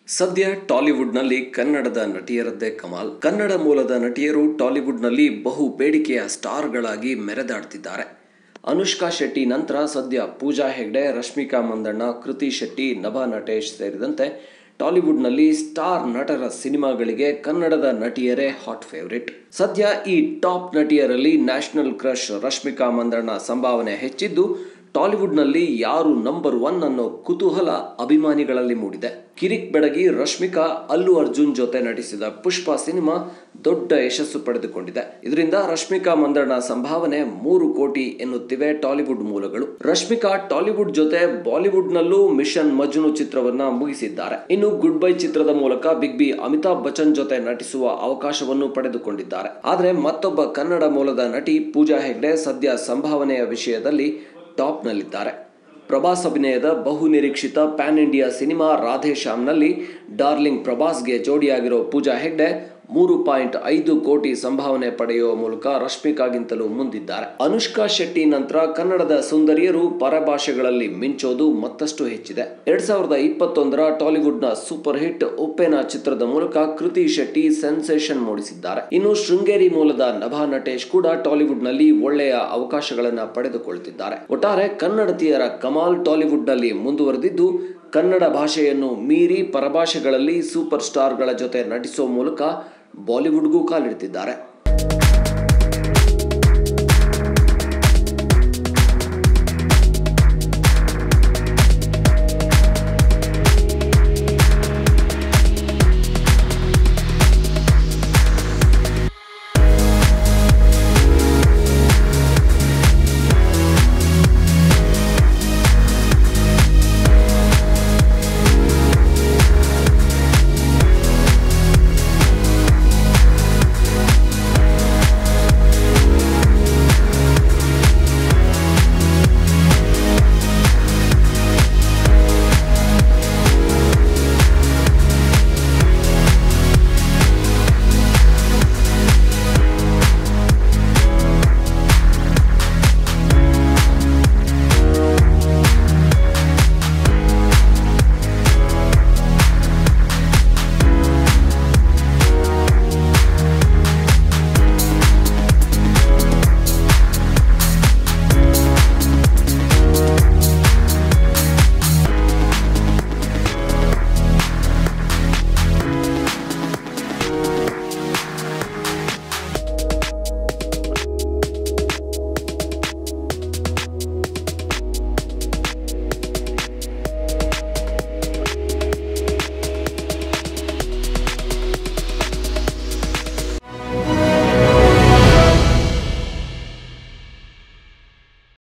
ಸದ್ಯ ಟಾಲಿವುಡ್ನಲ್ಲಿ ಕನ್ನಡದ ನಟಿಯರದ್ದೇ ಕಮಾಲ್ ಕನ್ನಡ ಮೂಲದ ನಟಿಯರು ಟಾಲಿವುಡ್ನಲ್ಲಿ ಬಹು ಬೇಡಿಕೆಯ ಸ್ಟಾರ್ಗಳಾಗಿ ಮೆರೆದಾಡ್ತಿದ್ದಾರೆ ಅನುಷ್ಕಾ ಶೆಟ್ಟಿ ನಂತರ ಸದ್ಯ ಪೂಜಾ ಹೆಗ್ಡೆ ರಶ್ಮಿಕಾ ಮಂದಣ್ಣ ಕೃತಿ ಶೆಟ್ಟಿ ನಭಾ ನಟೇಶ್ ಸೇರಿದಂತೆ ಟಾಲಿವುಡ್ನಲ್ಲಿ ಸ್ಟಾರ್ ನಟರ ಸಿನಿಮಾಗಳಿಗೆ ಕನ್ನಡದ ನಟಿಯರೇ ಹಾಟ್ ಫೇವರಿಟ್ ಸದ್ಯ ಈ ಟಾಪ್ ನಟಿಯರಲ್ಲಿ ನ್ಯಾಷನಲ್ ಕ್ರಶ್ ರಶ್ಮಿಕಾ ಮಂದಣ್ಣ ಸಂಭಾವನೆ ಹೆಚ್ಚಿದ್ದು ಟಾಲಿವುಡ್ನಲ್ಲಿ ಯಾರು ನಂಬರ್ ಒನ್ ಅನ್ನೋ ಕುತೂಹಲ ಅಭಿಮಾನಿಗಳಲ್ಲಿ ಮೂಡಿದೆ ಕಿರಿಕ್ ಬೆಡಗಿ ರಶ್ಮಿಕಾ ಅಲ್ಲು ಅರ್ಜುನ್ ಜೊತೆ ನಟಿಸಿದ ಪುಷ್ಪ ಸಿನಿಮಾ ದೊಡ್ಡ ಯಶಸ್ಸು ಪಡೆದುಕೊಂಡಿದೆ ಇದರಿಂದ ರಶ್ಮಿಕಾ ಮಂದಣ್ಣ ಸಂಭಾವನೆ ಮೂರು ಕೋಟಿ ಎನ್ನುತ್ತಿವೆ ಟಾಲಿವುಡ್ ಮೂಲಗಳು ರಶ್ಮಿಕಾ ಟಾಲಿವುಡ್ ಜೊತೆ ಬಾಲಿವುಡ್ನಲ್ಲೂ ಮಿಷನ್ ಮಜ್ನು ಚಿತ್ರವನ್ನ ಮುಗಿಸಿದ್ದಾರೆ ಇನ್ನು ಗುಡ್ ಬೈ ಚಿತ್ರದ ಮೂಲಕ ಬಿಗ್ ಬಿ ಅಮಿತಾಬ್ ಬಚ್ಚನ್ ಜೊತೆ ನಟಿಸುವ ಅವಕಾಶವನ್ನು ಪಡೆದುಕೊಂಡಿದ್ದಾರೆ ಆದರೆ ಮತ್ತೊಬ್ಬ ಕನ್ನಡ ಮೂಲದ ನಟಿ ಪೂಜಾ ಹೆಗ್ಡೆ ಸದ್ಯ ಸಂಭಾವನೆಯ ವಿಷಯದಲ್ಲಿ ಟಾಪ್ನಲ್ಲಿದ್ದಾರೆ ಪ್ರಭಾಸ್ ಅಭಿನಯದ ಬಹು ನಿರೀಕ್ಷಿತ ಪ್ಯಾನ್ ಇಂಡಿಯಾ ಸಿನಿಮಾ ರಾಧೆ ಶ್ಯಾಮ್ನಲ್ಲಿ ಡಾರ್ಲಿಂಗ್ ಪ್ರಭಾಸ್ಗೆ ಜೋಡಿಯಾಗಿರೋ ಪೂಜಾ ಹೆಗ್ಡೆ ಮೂರು ಪಾಯಿಂಟ್ ಐದು ಕೋಟಿ ಸಂಭಾವನೆ ಪಡೆಯುವ ಮೂಲಕ ರಶ್ಮಿಕಾಗಿಂತಲೂ ಮುಂದಿದ್ದಾರೆ ಅನುಷ್ಕಾ ಶೆಟ್ಟಿ ನಂತರ ಕನ್ನಡದ ಸುಂದರಿಯರು ಪರಭಾಷೆಗಳಲ್ಲಿ ಮಿಂಚೋದು ಮತ್ತಷ್ಟು ಹೆಚ್ಚಿದೆ ಎರಡ್ ಸಾವಿರದ ಇಪ್ಪತ್ತೊಂದರ ಟಾಲಿವುಡ್ನ ಸೂಪರ್ ಹಿಟ್ ಉಪ್ಪೇನ ಚಿತ್ರದ ಮೂಲಕ ಕೃತಿ ಶೆಟ್ಟಿ ಸೆನ್ಸೇಷನ್ ಮೂಡಿಸಿದ್ದಾರೆ ಇನ್ನು ಶೃಂಗೇರಿ ಮೂಲದ ನಭಾ ನಟೇಶ್ ಕೂಡ ಟಾಲಿವುಡ್ನಲ್ಲಿ ಒಳ್ಳೆಯ ಅವಕಾಶಗಳನ್ನು ಪಡೆದುಕೊಳ್ಳುತ್ತಿದ್ದಾರೆ ಒಟ್ಟಾರೆ ಕನ್ನಡತಿಯರ ಕಮಾಲ್ ಟಾಲಿವುಡ್ನಲ್ಲಿ ಮುಂದುವರೆದಿದ್ದು ಕನ್ನಡ ಭಾಷೆಯನ್ನು ಮೀರಿ ಪರಭಾಷೆಗಳಲ್ಲಿ ಸೂಪರ್ ಸ್ಟಾರ್ಗಳ ಜೊತೆ ನಟಿಸುವ ಮೂಲಕ ಬಾಲಿವುಡ್ಗೂ ಕಾಲಿಡ್ತಿದ್ದಾರೆ